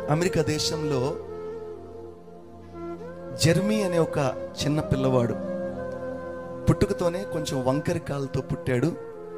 America దేశంలో Jeremy అనే ఒక చిన్న పిల్లవాడు పుట్టుకతోనే కొంచెం వంకరి కాళ్ళతో పుట్టాడు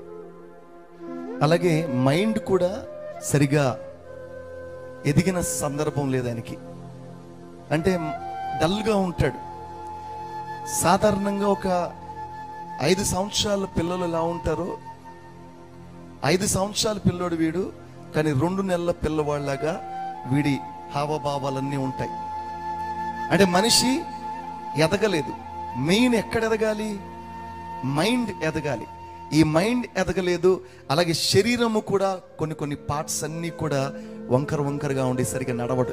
అలాగే మైండ్ కూడా సరిగా ఎదిగిన సందర్భం లేదు ఆయనకి అంటే డల్గా ఉంటాడు సాధారణంగా ఒక ఐదు సంవత్సరాల పిల్లలు ఎలా ఉంటారో ఐదు సంవత్సరాల పిల్లోడు వీడు కానీ రెండు నెలల పిల్లవాళ్ళగా వీడి హావభావాలన్నీ ఉంటాయి అంటే మనిషి ఎదగలేదు మెయిన్ ఎక్కడ ఎదగాలి మైండ్ ఎదగాలి ఈ మైండ్ ఎదగలేదు అలాగే శరీరము కూడా కొన్ని కొన్ని పార్ట్స్ అన్నీ కూడా వంకర వంకరగా ఉండి సరిగా నడవడు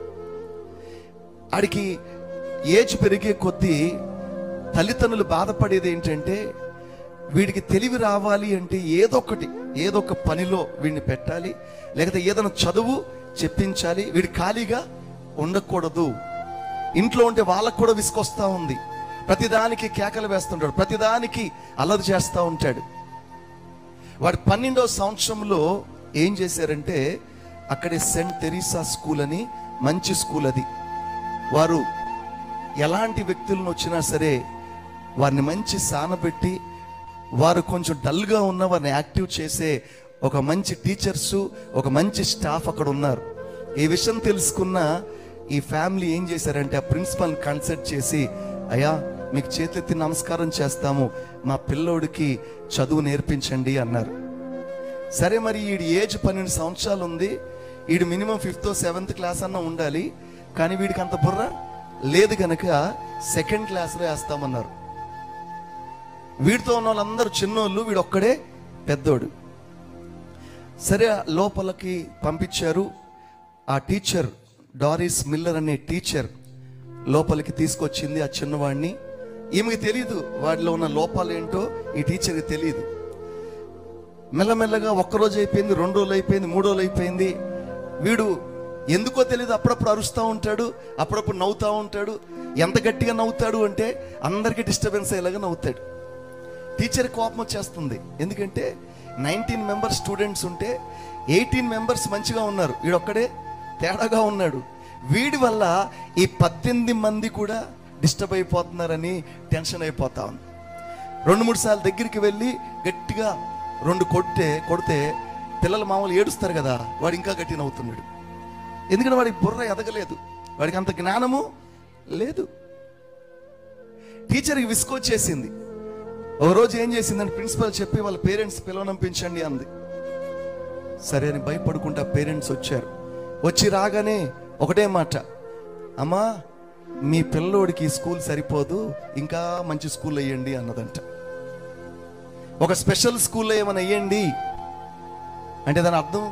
ఆడికి ఏజ్ పెరిగే కొద్దీ తల్లిదండ్రులు బాధపడేది ఏంటంటే వీడికి తెలివి రావాలి అంటే ఏదో ఒకటి ఏదో ఒక పనిలో వీడిని పెట్టాలి లేకపోతే ఏదైనా చదువు చెప్పించాలి వీడు ఖాళీగా ఉండకూడదు ఇంట్లో ఉంటే వాళ్ళకు కూడా విసుకొస్తా ఉంది ప్రతిదానికి కేకలు వేస్తుంటాడు ప్రతిదానికి అల్లరి చేస్తూ ఉంటాడు వాడు పన్నెండవ సంవత్సరంలో ఏం చేశారంటే అక్కడే సెంట్ తెరీసా స్కూల్ అని మంచి స్కూల్ అది వారు ఎలాంటి వ్యక్తులను వచ్చినా సరే వారిని మంచి సానబెట్టి వారు కొంచెం డల్గా ఉన్న వారిని యాక్టివ్ చేసే ఒక మంచి టీచర్స్ ఒక మంచి స్టాఫ్ అక్కడ ఉన్నారు ఈ విషయం తెలుసుకున్న ఈ ఫ్యామిలీ ఏం చేశారంటే ఆ ప్రిన్సిపల్ కన్సల్ట్ చేసి అయ్యా మీకు చేతులెత్తి నమస్కారం చేస్తాము మా పిల్లోడికి చదువు నేర్పించండి అన్నారు సరే మరి వీడి ఏజ్ పన్నెండు సంవత్సరాలు ఉంది వీడు మినిమం ఫిఫ్త్ సెవెంత్ క్లాస్ అన్న ఉండాలి కానీ వీడికి అంత బుర్ర లేదు గనక సెకండ్ క్లాస్లో వేస్తామన్నారు వీడితో ఉన్న వాళ్ళందరూ చిన్నోళ్ళు వీడు ఒక్కడే పెద్దోడు సరే లోపలికి పంపించారు ఆ టీచర్ డారిస్ మిల్లర్ అనే టీచర్ లోపలికి తీసుకొచ్చింది ఆ చిన్నవాడిని ఈమెకి తెలియదు వాడిలో ఉన్న లోపాలు ఏంటో ఈ టీచర్కి తెలియదు మెల్లమెల్లగా ఒక్క రోజు అయిపోయింది రెండు రోజులు అయిపోయింది మూడు రోజులు అయిపోయింది వీడు ఎందుకో తెలియదు అప్పుడప్పుడు అరుస్తూ ఉంటాడు అప్పుడప్పుడు నవ్వుతూ ఉంటాడు ఎంత గట్టిగా నవ్వుతాడు అంటే అందరికీ డిస్టర్బెన్స్ అయ్యేలాగా నవ్వుతాడు టీచర్ కోపం వచ్చేస్తుంది ఎందుకంటే నైన్టీన్ మెంబర్స్ స్టూడెంట్స్ ఉంటే ఎయిటీన్ మెంబర్స్ మంచిగా ఉన్నారు వీడొక్కడే తేడాగా ఉన్నాడు వీడి వల్ల ఈ పద్దెనిమిది మంది కూడా డిస్టర్బ్ అయిపోతున్నారని టెన్షన్ అయిపోతా ఉంది రెండు మూడు సార్లు దగ్గరికి వెళ్ళి గట్టిగా రెండు కొట్టే కొడితే పిల్లలు మామూలు ఏడుస్తారు కదా వాడు ఇంకా గట్టి నవ్వుతున్నాడు ఎందుకంటే వాడికి బుర్ర ఎదగలేదు వాడికి అంత జ్ఞానము లేదు టీచర్కి విసుకొచ్చేసింది ఒక రోజు ఏం చేసిందని ప్రిన్సిపల్ చెప్పి వాళ్ళ పేరెంట్స్ పిలవనంపించండి అంది సరే అని భయపడుకుంటా పేరెంట్స్ వచ్చారు వచ్చి రాగానే ఒకటే మాట అమ్మా మీ పిల్లోడికి ఈ స్కూల్ సరిపోదు ఇంకా మంచి స్కూల్ వేయండి అన్నదంట ఒక స్పెషల్ స్కూల్లో ఏమైనా వేయండి అంటే దాని అర్థం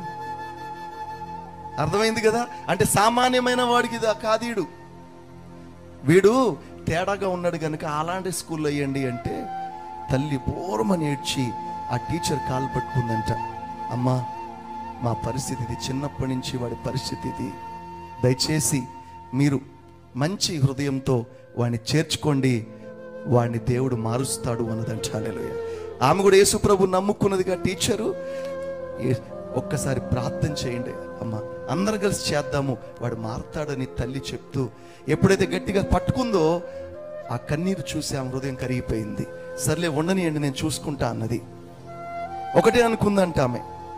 అర్థమైంది కదా అంటే సామాన్యమైన వాడికి ఇది కాదీడు వీడు తేడాగా ఉన్నాడు కనుక అలాంటి స్కూల్లో వేయండి అంటే తల్లి పూర్వమని ఏడ్చి ఆ టీచర్ కాలు పట్టుకుందంట అమ్మా మా పరిస్థితి ఇది చిన్నప్పటి నుంచి వాడి పరిస్థితి ఇది దయచేసి మీరు మంచి హృదయంతో వాడిని చేర్చుకోండి వాడిని దేవుడు మారుస్తాడు అన్నదంట హల్లెలూయా. ఆమె కూడా యేసుప్రభు నమ్ముకున్నదిగా టీచరు ఏ- ఒక్కసారి ప్రార్థన చేయండి అమ్మ అందరం కలిసి చేద్దాము వాడు మారుతాడని తల్లి చెప్తూ ఎప్పుడైతే గట్టిగా పట్టుకుందో ఆ కన్నీరు చూసి ఆమె హృదయం కరిగిపోయింది సర్లే ఉండనియండి నేను చూసుకుంటా అన్నది ఒకటే అనుకుందంట ఆమె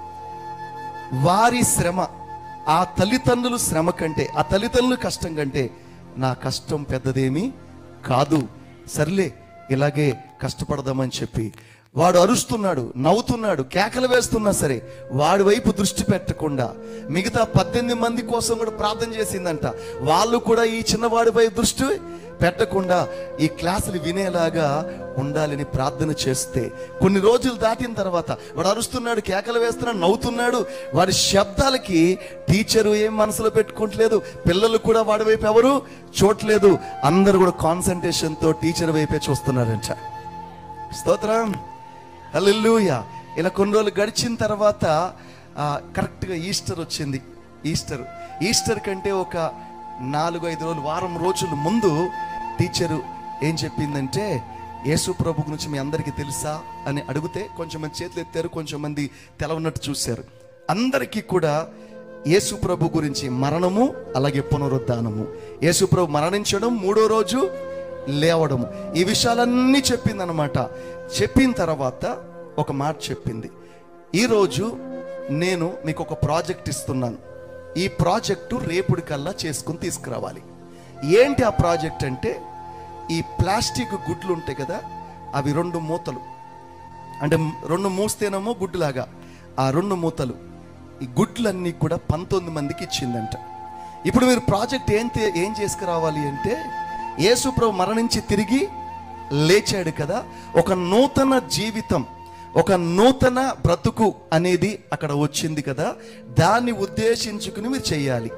వారి శ్రమ ఆ తల్లిదండ్రులు శ్రమ కంటే ఆ తల్లిదండ్రుల కష్టం కంటే నా కష్టం పెద్దదేమీ కాదు సర్లే ఇలాగే కష్టపడదామని చెప్పి వాడు అరుస్తున్నాడు నవ్వుతున్నాడు కేకలు వేస్తున్నా సరే వాడి వైపు దృష్టి పెట్టకుండా మిగతా పద్దెనిమిది మంది కోసం కూడా ప్రార్థన చేసిందంట వాళ్ళు కూడా ఈ చిన్నవాడి వైపు దృష్టి పెట్టకుండా ఈ క్లాసులు వినేలాగా ఉండాలని ప్రార్థన చేస్తే కొన్ని రోజులు దాటిన తర్వాత వాడు అరుస్తున్నాడు కేకలు వేస్తున్నాడు నవ్వుతున్నాడు వాడి శబ్దాలకి టీచరు ఏం మనసులో పెట్టుకోవట్లేదు పిల్లలు కూడా వాడి వైపు ఎవరు చూడలేదు అందరూ కూడా కాన్సన్ట్రేషన్తో టీచర్ వైపే చూస్తున్నారంట స్తోత్రం హల్లెలూయా ఇలా కొన్ని రోజులు గడిచిన తర్వాత ఆ, కరెక్ట్గా ఈస్టర్ వచ్చింది ఈస్టర్ ఈస్టర్ కంటే ఒక నాలుగు ఐదు రోజులు వారం రోజుల ముందు టీచరు ఏం చెప్పిందంటే యేసు ప్రభు గురించి మీ అందరికీ తెలుసా అని అడిగితే కొంచెం మంది చేతులు ఎత్తారు కొంచెం మంది తెలవనట్టు చూశారు అందరికీ కూడా యేసు ప్రభు గురించి మరణము అలాగే పునరుద్ధానము యేసు ప్రభు మరణించడం మూడో రోజు లేవడము ఈ విషయాలన్నీ చెప్పిందనమాట చెప్పిన తర్వాత ఒక మాట చెప్పింది ఈరోజు నేను మీకు ఒక ప్రాజెక్ట్ ఇస్తున్నాను ఈ ప్రాజెక్టు రేపుడి కల్లా చేసుకుని తీసుకురావాలి ఏంటి ఆ ప్రాజెక్ట్ అంటే ఈ ప్లాస్టిక్ గుడ్లు ఉంటాయి కదా అవి రెండు మూతలు అంటే రెండు మూస్తేనేమో గుడ్డులాగా ఆ రెండు మూతలు ఈ గుడ్లన్నీ కూడా పంతొమ్మిది మందికి ఇచ్చిందంట ఇప్పుడు మీరు ప్రాజెక్ట్ ఏం తే- ఏం చేసుకురావాలి అంటే యేసుప్రభు మరణించి తిరిగి లేచాడు కదా ఒక నూతన జీవితం ఒక నూతన బ్రతుకు అనేది అక్కడ వచ్చింది కదా దాన్ని ఉద్దేశించుకుని మీరు చేయాలి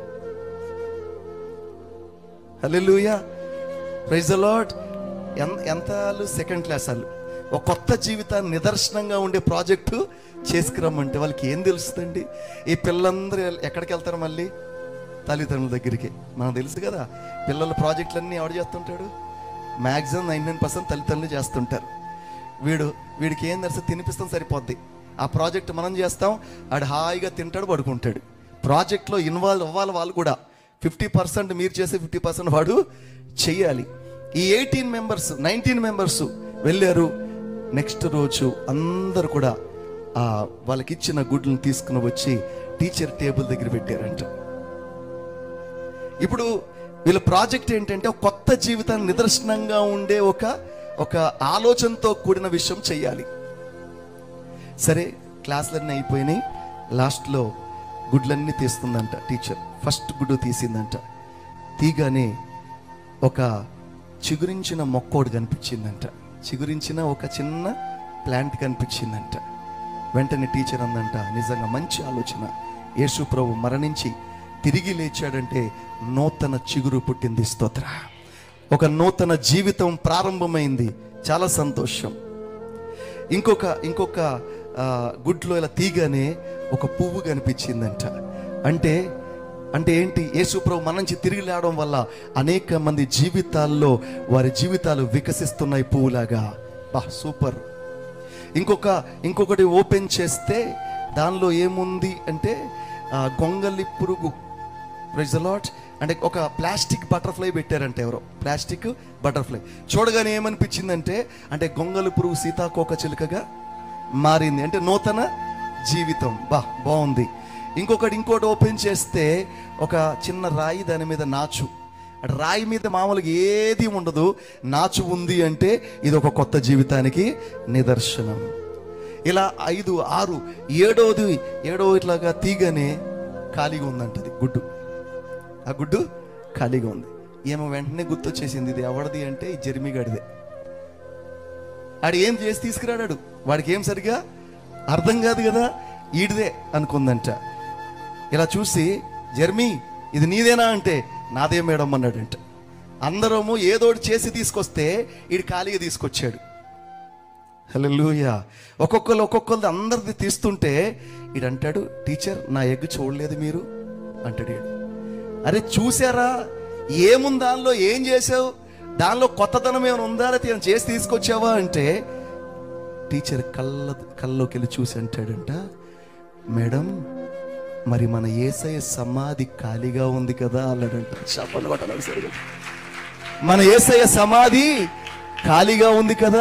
హల్లెలూయా ప్రైజ్ ద లార్డ్ ఎంత వాళ్ళు సెకండ్ క్లాస్ వాళ్ళు ఒక కొత్త జీవితాన్ని నిదర్శనంగా ఉండే ప్రాజెక్టు చేసుకురమ్మంటే వాళ్ళకి ఏం తెలుస్తుందండి ఈ పిల్లలందరూ ఎక్కడికి వెళ్తారు మళ్ళీ తల్లిదండ్రుల దగ్గరికి మనకు తెలుసు కదా పిల్లల ప్రాజెక్టులన్నీ ఎవడు చేస్తుంటాడు మ్యాక్సిమం నైన్ నైన్ పర్సెంట్ తల్లిదండ్రులు చేస్తుంటారు వీడు వీడికి ఏం తెలుసు తినిపిస్తాం సరిపోద్ది ఆ ప్రాజెక్ట్ మనం చేస్తాం ఆడు హాయిగా తింటాడు పడుకుంటాడు ప్రాజెక్ట్లో ఇన్వాల్వ్ అవ్వాలి వాళ్ళు కూడా ఫిఫ్టీ పర్సెంట్ మీరు చేసే ఫిఫ్టీ పర్సెంట్ వాడు చెయ్యాలి ఈ ఎయిటీన్ మెంబర్స్ నైన్టీన్ మెంబర్స్ వెళ్ళారు నెక్స్ట్ రోజు అందరు కూడా ఆ వాళ్ళకి ఇచ్చిన గుడ్లను తీసుకుని వచ్చి టీచర్ టేబుల్ దగ్గర పెట్టారంట ఇప్పుడు వీళ్ళ ప్రాజెక్ట్ ఏంటంటే ఒక కొత్త జీవితాన్ని నిదర్శనంగా ఉండే ఒక ఒక ఆలోచనతో కూడిన విషయం చేయాలి సరే క్లాసులన్నీ అయిపోయినాయి లాస్ట్లో గుడ్లన్నీ తీస్తుందంట టీచర్ ఫస్ట్ గుడ్డు తీసిందంట తీగానే ఒక చిగురించిన మొక్కోడు కనిపించిందంట చిగురించిన ఒక చిన్న ప్లాంట్ కనిపించిందంట వెంటనే టీచర్ అందంట నిజంగా మంచి ఆలోచన యేసు ప్రభు మరణించి తిరిగి లేచాడంటే నూతన చిగురు పుట్టింది స్తోత్ర ఒక నూతన జీవితం ప్రారంభమైంది చాలా సంతోషం ఇంకొక ఇంకొక ఆ, గుడ్లో ఇలా తీగానే ఒక పువ్వు కనిపించిందంట అంటే అంటే ఏంటి యేసుప్రభు మన నుంచి తిరిగి లేవడం వల్ల అనేక మంది జీవితాల్లో వారి జీవితాలు వికసిస్తున్నాయి పువ్వులాగా బా సూపర్ ఇంకొక ఇంకొకటి ఓపెన్ చేస్తే దానిలో ఏముంది అంటే ఆ, గొంగలి పురుగు ప్రైజ్ లాట్ అంటే ఒక ప్లాస్టిక్ బటర్ఫ్లై పెట్టారంటే ఎవరో ప్లాస్టిక్ బటర్ఫ్లై చూడగానే ఏమనిపించిందంటే అంటే గొంగలి పురుగు సీతాకోక చిలుకగా మారింది అంటే నూతన జీవితం బా బాగుంది ఇంకొకటి ఇంకోటి ఓపెన్ చేస్తే ఒక చిన్న రాయి దాని మీద నాచు అటు రాయి మీద మామూలుగా ఏది ఉండదు నాచు ఉంది అంటే ఇది ఒక కొత్త జీవితానికి నిదర్శనం ఇలా ఐదు ఆరు ఏడోది ఏడో ఇట్లాగా తీగనే ఖాళీగా ఉందంటది గుడ్డు ఆ గుడ్డు ఖాళీగా ఉంది ఏమో వెంటనే గుర్తొచ్చేసింది ఇది ఎవరిది అంటే ఈ జర్మిగాడిదే ఆడు ఏం చేసి తీసుకురాడాడు వాడికి ఏం సరిగా అర్థం కాదు కదా ఈడిదే అనుకుందంట ఇలా చూసి జర్మీ ఇది నీదేనా అంటే నాదే మేడం అన్నాడంట అందరము ఏదోటి చేసి తీసుకొస్తే ఈడు ఖాళీగా తీసుకొచ్చాడు హల్లెలూయా ఒక్కొక్కరు ఒక్కొక్కరిది అందరిది తీస్తుంటే ఈడు అంటాడు టీచర్ నా ఎగ్ చూడలేదు మీరు అంటాడు ఈడు అరే చూసారా ఏముంది దానిలో ఏం చేసావు దానిలో కొత్తదనం ఏమైనా ఉందా లేకపోతే ఏమైనా చేసి తీసుకొచ్చావా అంటే టీచర్ కళ్ళ కళ్ళలోకి వెళ్ళి చూసి అంటాడంట మేడం మరి మన ఏసయ సమాధి ఖాళీగా ఉంది కదా అన్నాడంట చెప్పండి కొట్టాలి సరిగా మన ఏసయ్య సమాధి ఖాళీగా ఉంది కదా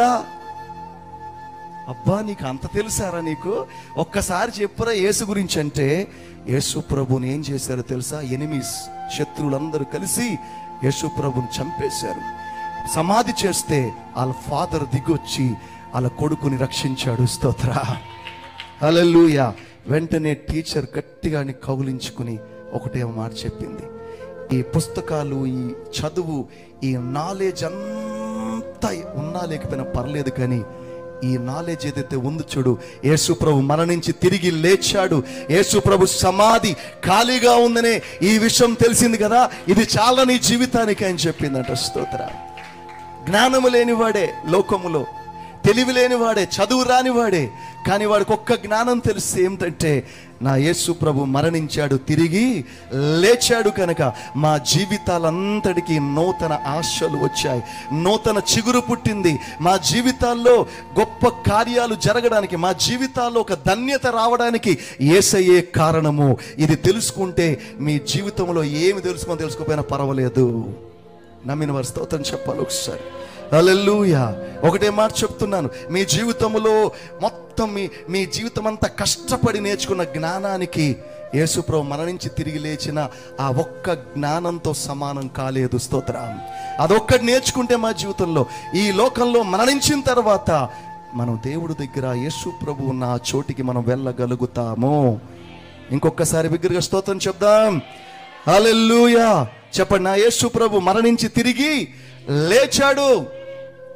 అబ్బా నీకు అంత తెలుసారా నీకు ఒక్కసారి చెప్పురా యేసు గురించి అంటే యేసు ప్రభుని ఏం చేశారో తెలుసా ఎనిమిస్ శత్రువులందరూ కలిసి యేసు ప్రభుని చంపేశారు సమాధి చేస్తే వాళ్ళ ఫాదర్ దిగొచ్చి వాళ్ళ కొడుకుని రక్షించాడు స్తోత్ర హల్లెలూయా వెంటనే టీచర్ గట్టిగా ఆయన్ని కౌలించుకుని ఒకటే మాట చెప్పింది ఈ పుస్తకాలు ఈ చదువు ఈ నాలెడ్జ్ అంతా ఉన్నా లేకపోయినా పర్లేదు కానీ ఈ నాలెడ్జ్ ఏదైతే ఉంది చూడు యేసు ప్రభు మరణించి తిరిగి లేచాడు యేసు ప్రభు సమాధి ఖాళీగా ఉందనే ఈ విషయం తెలిసింది కదా ఇది చాలా నీ జీవితానికి అని చెప్పిందంట స్తోత్ర జ్ఞానము లేనివాడే లోకములో తెలివి లేనివాడే చదువు రానివాడే కానీ వాడికి ఒక్క జ్ఞానం తెలిసి ఏమిటంటే నా యేసు ప్రభు మరణించాడు తిరిగి లేచాడు కనుక మా జీవితాలంతటికీ నూతన ఆశలు వచ్చాయి నూతన చిగురు పుట్టింది మా జీవితాల్లో గొప్ప కార్యాలు జరగడానికి మా జీవితాల్లో ఒక ధన్యత రావడానికి ఏసయ్యే కారణము ఇది తెలుసుకుంటే మీ జీవితంలో ఏమి తెలుసుకొని తెలుసుకోపోయినా పర్వాలేదు నమ్మిన వారి స్తోత్రం చెప్పాలి ఒకసారి హల్లెలూయా ఒకటే మాట చెప్తున్నాను మీ జీవితంలో మొత్తం మీ మీ జీవితం అంతా కష్టపడి నేర్చుకున్న జ్ఞానానికి యేసుప్రభు మరణించి తిరిగి లేచిన ఆ ఒక్క జ్ఞానంతో సమానం కాలేదు స్తోత్రం అదొక్కటి నేర్చుకుంటే మా జీవితంలో ఈ లోకంలో మరణించిన తర్వాత మనం దేవుడి దగ్గర యేసు ప్రభు ఉన్న ఆ చోటికి మనం వెళ్ళగలుగుతాము ఇంకొకసారి బిగ్గరగా స్తోత్రం చెప్దాం హల్లెలూయా చెప్పండి నా యేసు ప్రభు మరణించి తిరిగి లేచాడు